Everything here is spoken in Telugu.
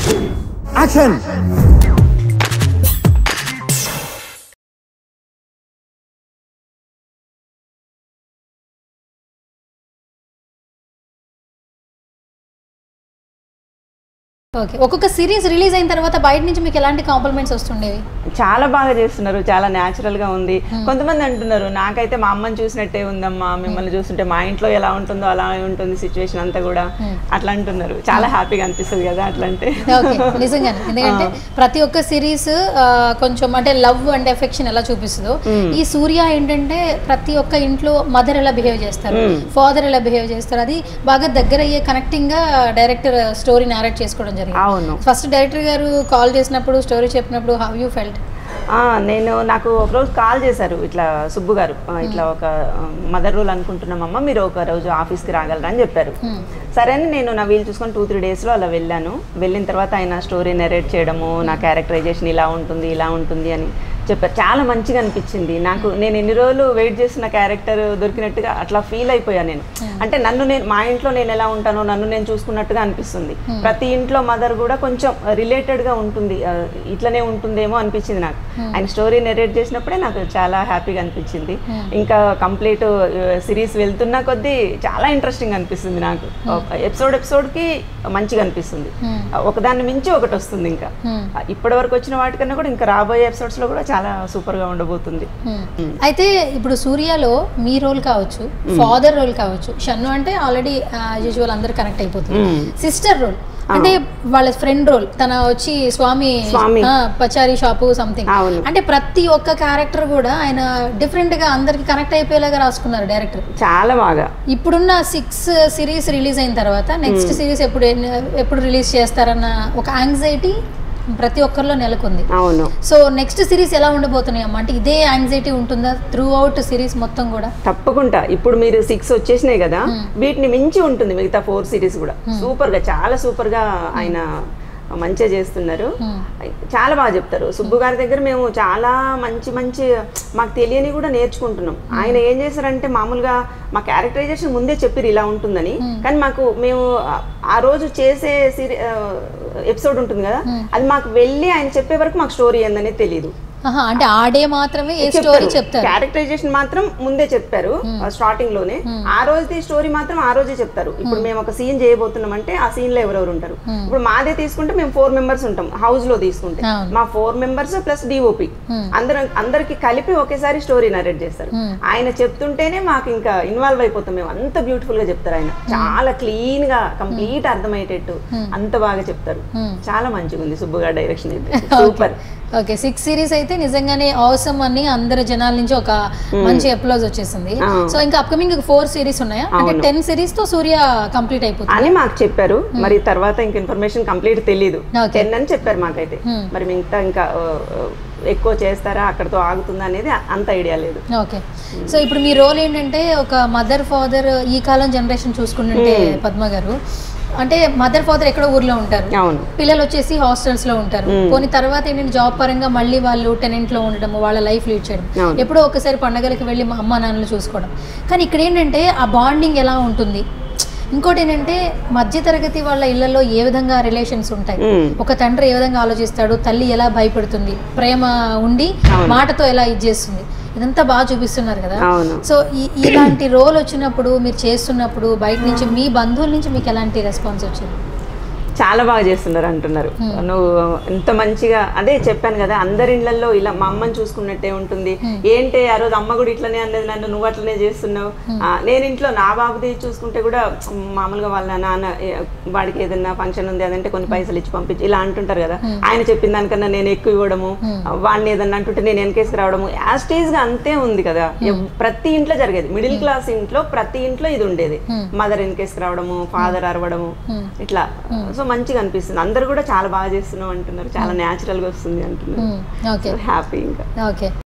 యాక్షన్ ఓకే ఒక్కొక్క సిరీస్ రిలీజ్ అయిన తర్వాత బయట నుంచి మీకు ఎలాంటి కాంప్లిమెంట్స్ వస్తుండేవి చాలా బాగా చేస్తున్నారు చాలా న్యాచురల్ గా ఉంది కొంతమంది అంటున్నారు నాకైతే మా అమ్మని చూసినట్టే ఉందమ్మా మిమ్మల్ని చూస్తుంటే మా ఇంట్లో ఎలా ఉంటుందో అలా ఉంటుంది సిచ్యువేషన్ అంతా కూడా అట్లా అంటున్నారు చాలా హ్యాపీగా అనిపిస్తుంది కదా అట్లా అంటే ఓకే నిజంగానే ఎందుకంటే ప్రతి ఒక్క సిరీస్ కొంచెం అంటే లవ్ అండ్ ఎఫెక్షన్ ఎలా చూపిస్తుందో ఈ సూర్య ఏంటంటే ప్రతి ఒక్క ఇంట్లో మదర్ ఎలా బిహేవ్ చేస్తారు ఫాదర్ ఎలా బిహేవ్ చేస్తారు అది బాగా దగ్గర అయ్యే కనెక్టింగ్ గా డైరెక్టర్ స్టోరీ నేరేట్ చేసుకోవడం జరిగింది అవును ఫస్ట్ డైరెక్టర్ గారు కాల్ చేసినప్పుడు స్టోరీ చెప్పినప్పుడు హౌ యూ ఫెల్ట్ ఆ, నేను నాకు ఒకరోజు కాల్ చేశారు ఇట్లా సుబ్బు గారు ఆ, ఇట్లా ఒక మదర్ రోల్ అనుకుంటున్నామమ్మ మీరు ఒక రోజు ఆఫీస్కి రాగలరా అని చెప్పారు సరే అని నేను నా వీలు చూసుకొని టూ త్రీ డేస్లో అలా వెళ్ళాను వెళ్ళిన తర్వాత ఆయన స్టోరీ నెరేట్ చేయడము నా క్యారెక్టరైజేషన్ ఇలా ఉంటుంది ఇలా ఉంటుంది అని చెప్పారు చాలా మంచిగా అనిపించింది నాకు నేను ఎన్ని రోజులు వెయిట్ చేసిన క్యారెక్టర్ దొరికినట్టుగా అట్లా ఫీల్ అయిపోయాను నేను అంటే నన్ను నేను మా ఇంట్లో నేను ఎలా ఉంటానో నన్ను నేను చూసుకున్నట్టుగా అనిపిస్తుంది ప్రతి ఇంట్లో మదర్ కూడా కొంచెం రిలేటెడ్గా ఉంటుంది ఆ, ఇట్లనే ఉంటుందేమో అనిపించింది నాకు ఆయన స్టోరీ నెరేట్ చేసినప్పుడే నాకు చాలా హ్యాపీగా అనిపించింది ఇంకా కంప్లీట్ సిరీస్ వెళ్తున్న కొద్దీ చాలా ఇంట్రెస్టింగ్ అనిపిస్తుంది నాకు ఎపిసోడ్ ఎపిసోడ్కి మంచిగా అనిపిస్తుంది ఒకదాన్ని మించి ఒకటి వస్తుంది ఇంకా ఇప్పటి వరకు వచ్చిన వాటికన్నా కూడా ఇంకా రాబోయే ఎపిసోడ్స్ లో కూడా చాలా సూపర్ గా ఉండబోతుంది అయితే ఇప్పుడు సూర్యలో మీ రోల్ కావచ్చు ఫాదర్ రోల్ కావచ్చు షన్ను అంటే ఆల్రెడీ యూజువల్ అందరు కనెక్ట్ అయిపోతుంది సిస్టర్ రోల్ అంటే వాళ్ళ ఫ్రెండ్ రోల్ తన వచ్చి స్వామి స్వామి. ఆ, పచారీ షాపు సంథింగ్ అవును. అంటే ప్రతి ఒక్క క్యారెక్టర్ కూడా ఆయన డిఫరెంట్ గా అందరికి కనెక్ట్ అయిపోయేలాగా రాసుకున్నారు డైరెక్టర్ చాలా బాగా ఇప్పుడున్న సిక్స్ సిరీస్ రిలీజ్ అయిన తర్వాత నెక్స్ట్ సిరీస్ ఎప్పుడు ఎప్పుడు రిలీజ్ చేస్తారన్న ఒక యాంగ్జైటీ ప్రతి ఒక్కరిలో నెలకొంది అవును సో నెక్స్ట్ సిరీస్ ఎలా ఉండబోతున్నాయి అమ్మ అంటే ఇదే యాంగ్జైటీ ఉంటుందా త్రూ అవుట్ సిరీస్ మొత్తం కూడా తప్పకుండా ఇప్పుడు మీరు సిక్స్ వచ్చేసినాయి కదా వీటిని మించి ఉంటుంది మిగతా ఫోర్ సిరీస్ కూడా సూపర్ గా చాలా సూపర్ గా ఆయన మంచిగా చేస్తున్నారు చాలా బాగా చెప్తారు సుబ్బు గారి దగ్గర మేము చాలా మంచి మంచి మాకు తెలియని కూడా నేర్చుకుంటున్నాం ఆయన ఏం చేశారంటే మామూలుగా మా క్యారెక్టరైజేషన్ ముందే చెప్పిరు ఇలా ఉంటుందని కానీ మాకు మేము ఆ- ఆ రోజు చేసే సిరీ ఎపిసోడ్ ఉంటుంది కదా అది మాకు వెళ్ళి ఆయన చెప్పే వరకు మాకు స్టోరీ ఏందనేది తెలియదు ఆహా, అంటే ఆ డే మాత్రమే ఏ స్టోరీ చెప్తారు క్యారెక్టరైజేషన్ మాత్రం ముందే చెప్పారు స్టార్టింగ్ లోనే ఆ రోజుది స్టోరీ మాత్రం ఆ రోజే చెప్తారు ఇప్పుడు మేము ఒక సీన్ చేయబోతున్నాం అంటే ఆ సీన్ లో ఎవరెవరు ఉంటారు ఇప్పుడు మాదే తీసుకుంటే మేము ఫోర్ మెంబర్స్ ఉంటాం హౌస్ లో తీసుకుంటే అవును. మా ఫోర్ మెంబర్స్ ప్లస్ డిఓపి అందరం అందరికి కలిపి ఒకేసారి స్టోరీ నరేట్ చేస్తారు ఆయన చెప్తుంటేనే మాకు ఇంకా ఇన్వాల్వ్ అయిపోతాం మేము అంత బ్యూటిఫుల్ గా చెప్తారు ఆయన చాలా క్లీన్ గా కంప్లీట్ అర్థమయ్యేటట్టు అంత బాగా చెప్తారు చాలా మంచిగా ఉంది సుబ్బుగా డైరెక్షన్ అయితే సూపర్ ఓకే సిక్స్ సిరీస్ అయితే నిజంగానే అవసరం అని అందరి జనాల నుంచి ఒక మంచి అప్లోజ్ వచ్చేసింది ఆ. సో ఇంకా అప్కమింగ్ ఫోర్ సిరీస్ ఉన్నాయా అంటే టెన్ సిరీస్ తో సూర్య కంప్లీట్ అయిపోతుంది అని మాకు చెప్పారు మరి తర్వాత ఇంక ఇన్ఫర్మేషన్ కంప్లీట్ తెలియదు Okay. టెన్ అని చెప్పారు మాకైతే మరి మిగతా ఇంకా ఆ, ఆ, ఎక్కువ చేస్తారా అక్కడతో ఆగుతుందా అనేది అంత ఐడియా లేదు ఓకే సో ఇప్పుడు మీ రోల్ ఏంటంటే ఒక మదర్ ఫాదర్ ఈ కాలం జనరేషన్ చూసుకుంటుంటే పద్మ గారు అంటే మదర్ ఫాదర్ ఎక్కడో ఊర్లో ఉంటారు అవును పిల్లలు వచ్చేసి హాస్టల్స్ లో ఉంటారు పోనీ తర్వాత ఏంటంటే జాబ్ పరంగా మళ్ళీ వాళ్ళు టెనెంట్ లో ఉండడం వాళ్ళ లైఫ్ లీడ్ చేయడం అవును. ఎప్పుడో ఒకసారి పండగలకి వెళ్ళి మా అమ్మ నాన్నలు చూసుకోవడం కానీ ఇక్కడ ఏంటంటే ఆ బాండింగ్ ఎలా ఉంటుంది ఇంకోటి ఏంటంటే మధ్యతరగతి వాళ్ళ ఇళ్లలో ఏ విధంగా రిలేషన్స్ ఉంటాయి మ్మ్. ఒక తండ్రి ఏ విధంగా ఆలోచిస్తాడు తల్లి ఎలా భయపడుతుంది ప్రేమ ఉండి మాటతో ఎలా ఇది చేస్తుంది ఇదంతా బాగా చూపిస్తున్నారు కదా అవును సో ఈ- ఇలాంటి రోల్ వచ్చినప్పుడు మీరు చేస్తున్నప్పుడు బయట నుంచి మీ బంధువుల నుంచి మీకు ఎలాంటి రెస్పాన్స్ వచ్చింది చాలా బాగా చేస్తున్నారు అంటున్నారు నువ్వు ఎంత మంచిగా అదే చెప్పాను కదా అందరి ఇళ్లలో ఇలా మా అమ్మని చూసుకున్నట్టే ఉంటుంది ఏంటి ఆ రోజు అమ్మ కూడా ఇట్లనే అనేది నన్ను నువ్వు అట్లనే చేస్తున్నావు ఆ, నేను ఇంట్లో నా బాబుది చూసుకుంటే కూడా మామూలుగా వాళ్ళ నాన్న ఏ, వాడికి ఏదైనా ఫంక్షన్ ఉంది అదంటే కొన్ని పైసలు ఇచ్చి పంపించి ఇలా అంటుంటారు కదా ఆయన చెప్పిన దానికన్నా నేను ఎక్కువ ఇవ్వడము వాడిని ఏదన్నా అంటుంటే నేను వెనకేసుకు రావడము యాస్టేజ్ గా అంతే ఉంది కదా ఎవ్- ప్రతి ఇంట్లో జరిగేది మిడిల్ క్లాస్ ఇంట్లో ప్రతి ఇంట్లో ఇది ఉండేది మదర్ వెనకేసుకు రావడము ఫాదర్ అరవడము ఇట్లా సో మంచిగా అనిపిస్తుంది అందరు కూడా చాలా బాగా చేస్తున్నాం అంటున్నారు చాలా న్యాచురల్ గా వస్తుంది అంటున్నారు ఓకే హ్యాపీ ఇంకా ఓకే